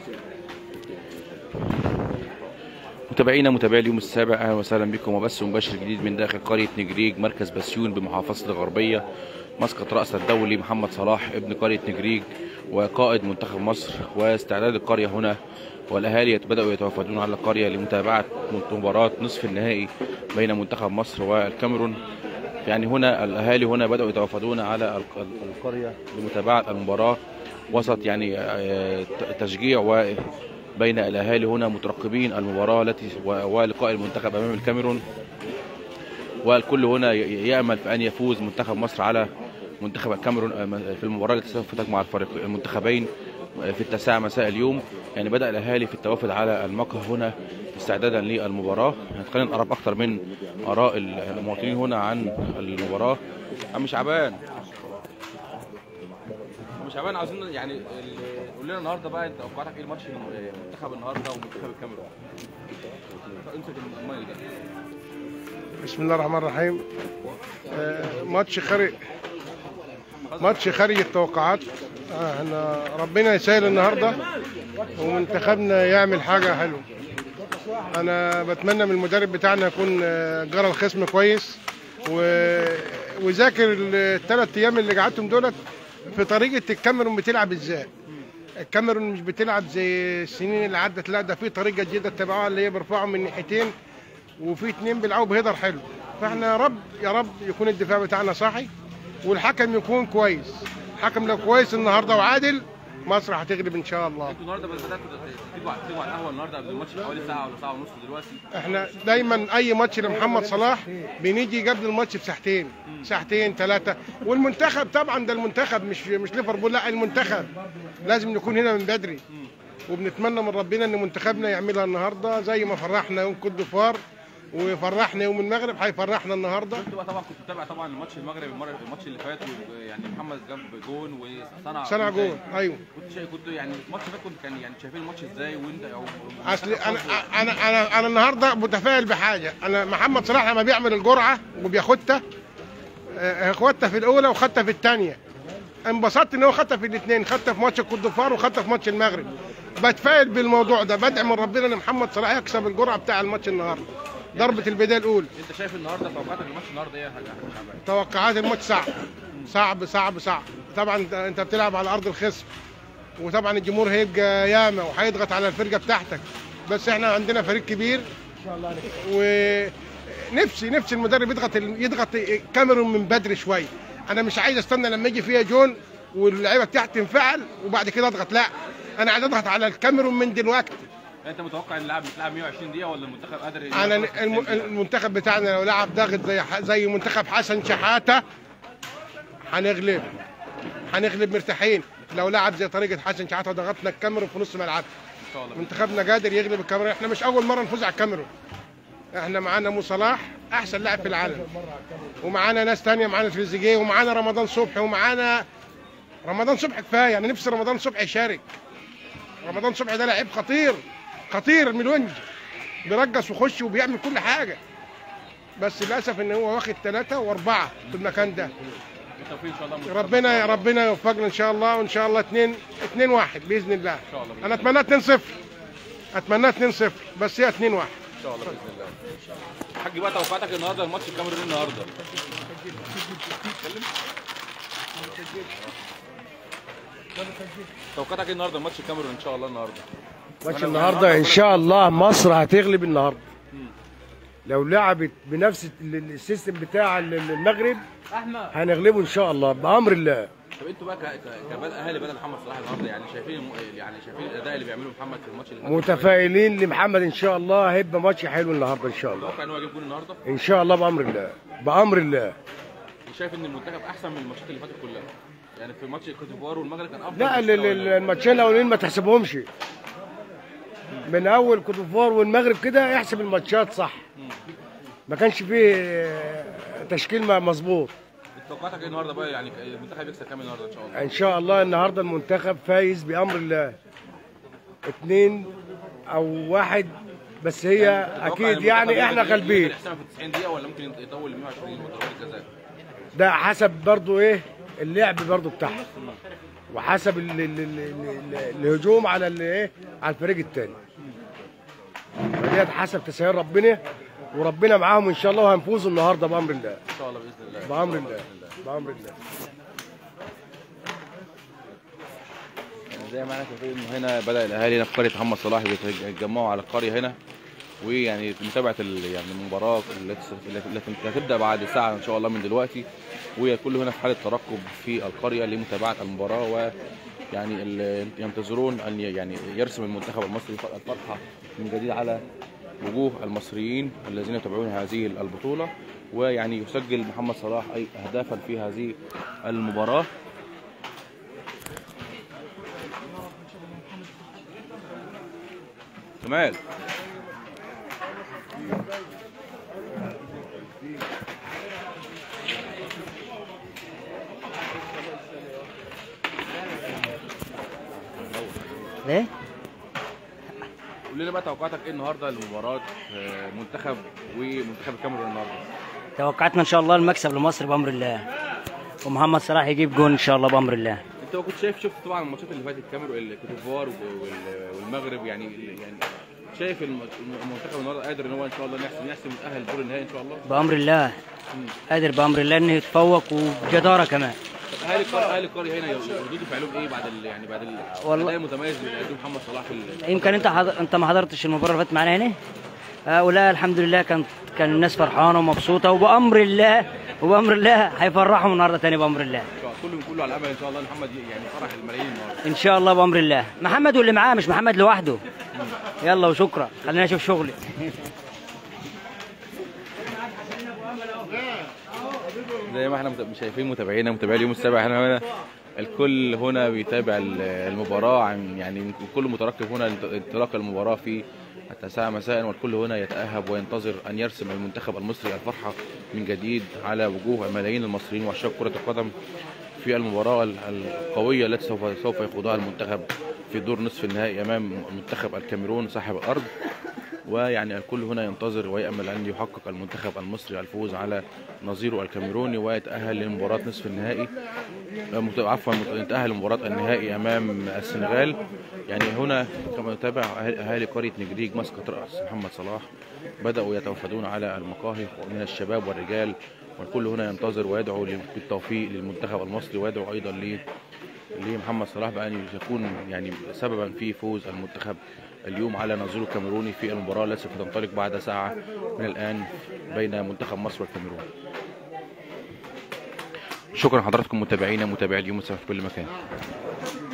متابعينا متابعي اليوم السابع اهلا وسهلا بكم وبث مباشر جديد من داخل قريه نجريج مركز بسيون بمحافظه الغربيه مسقط راس الدولي محمد صلاح ابن قريه نجريج وقائد منتخب مصر واستعداد القريه هنا والاهالي بداوا يتوافدون على القريه لمتابعه مباراه نصف النهائي بين منتخب مصر والكاميرون يعني هنا الاهالي هنا بداوا يتوافدون على الق- القريه لمتابعه المباراه وسط يعني آه، تشجيع و بين الاهالي هنا مترقبين المباراه التي و- ولقاء المنتخب امام الكاميرون والكل هنا ي- يامل في ان يفوز منتخب مصر على منتخب الكاميرون آه، في المباراه التي سوف تجمع الفريق المنتخبين في التاسعه مساء اليوم يعني بدا الاهالي في التوافد على المقهى هنا استعدادا للمباراه خلينا نقرب اكثر من اراء المواطنين هنا عن المباراه عم شعبان عم شعبان عاوزين يعني ال- قول لنا النهارده بقى انت توقعاتك ايه الماتش المنتخب النهارده ومنتخب الكاميرون امسك المايك ده بسم الله الرحمن الرحيم آه، ماتش خارج ماتش خارج التوقعات آه، احنا ربنا يسهل النهارده ومنتخبنا يعمل حاجه حلوه انا بتمنى من المدرب بتاعنا يكون آه، جرى الخصم كويس و... وذاكر الثلاث ايام اللي قعدتهم دولت في طريقه الكاميرون بتلعب ازاي الكاميرون مش بتلعب زي السنين اللي عدت لا ده في طريقه جديده اتبعوها اللي هي بيرفعوا من ناحيتين وفي اتنين بيلعبوا بهيدر حلو فاحنا يا رب يا رب يكون الدفاع بتاعنا صاحي والحكم يكون كويس الحكم لو كويس النهارده وعادل مصر هتغلب ان شاء الله انتوا النهارده بداتوا تيجوا على تيجوا على القهوه النهارده قبل الماتش حوالي ساعه ولا ساعه ونص دلوقتي احنا دايما اي ماتش لمحمد صلاح بنيجي قبل الماتش بساعتين ساعتين ثلاثه والمنتخب طبعا ده المنتخب مش مش ليفربول لا المنتخب لازم نكون هنا من بدري وبنتمنى من ربنا ان منتخبنا يعملها النهارده زي ما فرحنا يوم كوت ديفوار وفرحنا يوم المغرب هيفرحنا النهارده انتوا بقى طبعا كنت متابع طبعا الماتش المغرب المره الماتش اللي فات يعني محمد جاب جون وصنع صنع جول ايوه كنت شايف كنت يعني الماتش ده كنت كان يعني شايفين الماتش ازاي وانت او اصل انا انا انا انا النهارده متفائل بحاجه انا محمد صلاح لما بيعمل الجرعه وبياخدها آه، خدتها في الاولى وخدتها في الثانيه انبسطت ان هو خدها في الاثنين خدها في ماتش الكوت ديفوار وخدها في ماتش المغرب بتفائل بالموضوع ده بدعي من ربنا ان محمد صلاح يكسب الجرعه بتاع الماتش النهارده ضربه البدايه الاولى انت شايف النهارده توقعاتك الماتش النهارده ايه يا حاج احمد شعبان؟ توقعات الماتش صعب صعب صعب صعب طبعا انت- انت بتلعب على ارض الخصم وطبعا الجمهور هيبقى ياما وهيضغط على الفرقه بتاعتك بس احنا عندنا فريق كبير ونفسي نفسي المدرب يضغط يضغط الكاميرون من بدري شويه انا مش عايز استنى لما يجي فيها جون واللعيبه بتاعتي تنفعل وبعد كده اضغط لا انا عايز اضغط على الكاميرون من دلوقتي انت متوقع ان اللاعب بتلعب 120 دقيقه ولا المنتخب قادر انا الم- المنتخب بتاعنا لو لعب ضاغط زي ح- زي منتخب حسن شحاته هنغلب هنغلب مرتاحين لو لعب زي طريقه حسن شحاته وضغطنا الكاميرون في نص ملعب ان شاء الله منتخبنا قادر يغلب الكاميرون احنا مش اول مره نفوز على الكاميرون احنا معانا مو صلاح احسن لاعب في العالم ومعانا ناس تانية معانا تريزيجيه ومعانا رمضان صبحي ومعانا رمضان صبحي كفايه انا نفسي رمضان صبحي يشارك رمضان صبحي ده لعيب خطير خطير من الونج بيرقص ويخش وبيعمل كل حاجه بس للاسف ان هو واخد ثلاثه واربعه في المكان ده بالتوفيق ان شاء الله ربنا ربنا يوفقنا ان شاء الله وان شاء الله 2 2 1 باذن الله شاء الله بإذن انا اتمنى 2 0 اتمنى 2 0 بس هي 2 1 ان شاء الله باذن الله حاج بقى توقعاتك النهارده الماتش الكاميرون النهارده اتكلم. توقعاتك ايه النهارده الماتش الكاميرون ان شاء الله النهارده ماتش النهارده ان شاء الله مصر هتغلب النهارده لو لعبت بنفس ال- ال- السيستم بتاع ال- ال- المغرب هنغلبه ان شاء الله بامر الله طب انتوا بقى ك- ك- كبال اهالي بدل محمد صلاح النهارده يعني شايفين الم- يعني شايفين الاداء اللي بيعمله محمد في الماتش اللي فات؟ متفائلين لمحمد ان شاء الله هيبقى ماتش حلو النهارده ان شاء الله متوقع ان هو يجيب جول النهارده ان شاء الله بامر الله بامر الله شايف ان المنتخب احسن من الماتشات اللي فاتت كلها يعني في ماتش كوت ديفوار والمغرب كان افضل لا من ال- ال- ال- الماتشين الاولانيين ما تحسبهمش من اول كوت ديفوار والمغرب كده احسب الماتشات صح ما كانش فيه آه، تشكيل ما- مظبوط توقعاتك ايه النهارده بقى يعني المنتخب يكسب كام النهارده ان شاء الله ان شاء الله النهارده المنتخب فايز بامر الله اتنين او واحد بس هي تتوقع اكيد المنتخب يعني يقدر- احنا يقدر غالبين يحسمها في 90 دقيقه ولا ممكن يطول ل 120 وضربات الجزاء ده حسب برضو ايه اللعب برضو بتاعهم وحسب ال ال ال ال الهجوم على ال- ايه على الفريق الثاني فديت حسب تسهيل ربنا وربنا معاهم ان شاء الله وهنفوز النهارده بامر الله ان شاء الله باذن الله بامر الله بامر الله زي ما احنا شايفين إنه هنا بدا الاهالي هنا في قريه محمد صلاح بيتجمعوا على القريه هنا ويعني متابعه ال- يعني المباراه التي التي هتبدا بعد ساعه ان شاء الله من دلوقتي والكل هنا في حاله ترقب في القريه لمتابعه المباراه ويعني ال- ينتظرون ان ي- يعني يرسم المنتخب المصري الفرحه من جديد على وجوه المصريين الذين يتابعون هذه البطوله ويعني يسجل محمد صلاح اي اهدافا في هذه المباراه كمال ليه؟ قول لنا بقى توقعاتك ايه النهارده لمباراه آه، منتخب ومنتخب الكاميرون النهارده توقعاتنا ان شاء الله المكسب لمصر بامر الله ومحمد صلاح يجيب جون ان شاء الله بامر الله انت كنت شايف شفت طبعا الماتشات اللي فاتت الكاميرون الكوتيفوار وال- والمغرب يعني يعني شايف الم- المنتخب النهارده قادر ان هو ان شاء الله يحسم يحسم يتاهل دور النهائي ان شاء الله بامر الله قادر بامر الله انه يتفوق وبجداره كمان طب اهالي القريه اهالي القريه هنا ردود فعلهم ايه بعد ال- يعني بعد ال- والله- الاداء المتميز اللي قدمه محمد صلاح في ال- يمكن انت حضر... انت ما حضرتش المباراه اللي فاتت معانا هنا هؤلاء الحمد لله كان كان الناس فرحانه ومبسوطه وبامر الله وبامر الله هيفرحهم النهارده تاني بامر الله كلهم كله على الامل ان شاء الله ان محمد يعني فرح الملايين النهارده ان شاء الله بامر الله محمد واللي معاه مش محمد لوحده يلا وشكرا خلينا نشوف شغلي زي ما احنا مت- شايفين متابعينا متابعي اليوم السابع هنا هنا الكل هنا بيتابع ال- المباراة عن يعني الكل مترقب هنا انط- انطلاق المباراة في التاسعة مساء والكل هنا يتأهب وينتظر أن يرسم المنتخب المصري الفرحة من جديد على وجوه ملايين المصريين وعشاق كرة القدم في المباراة ال- القوية التي سوف سوف يخوضها المنتخب في دور نصف النهائي أمام منتخب الكاميرون صاحب الأرض ويعني الكل هنا ينتظر ويأمل أن يحقق المنتخب المصري الفوز على نظيره الكاميروني ويتأهل لمباراة نصف النهائي مت- عفوا مت- يتأهل لمباراة النهائي أمام السنغال يعني هنا كما نتابع أهالي أهالي قرية نجريج مسقط رأس محمد صلاح بدأوا يتوافدون على المقاهي من الشباب والرجال والكل هنا ينتظر ويدعو بالتوفيق للمنتخب المصري ويدعو أيضا ل لمحمد صلاح بأن يكون يعني سببا في فوز المنتخب اليوم على نظيره الكاميروني في المباراة التي سوف تنطلق بعد ساعة من الآن بين منتخب مصر والكاميرون شكرا حضراتكم متابعينا متابعي اليوم السابع في كل مكان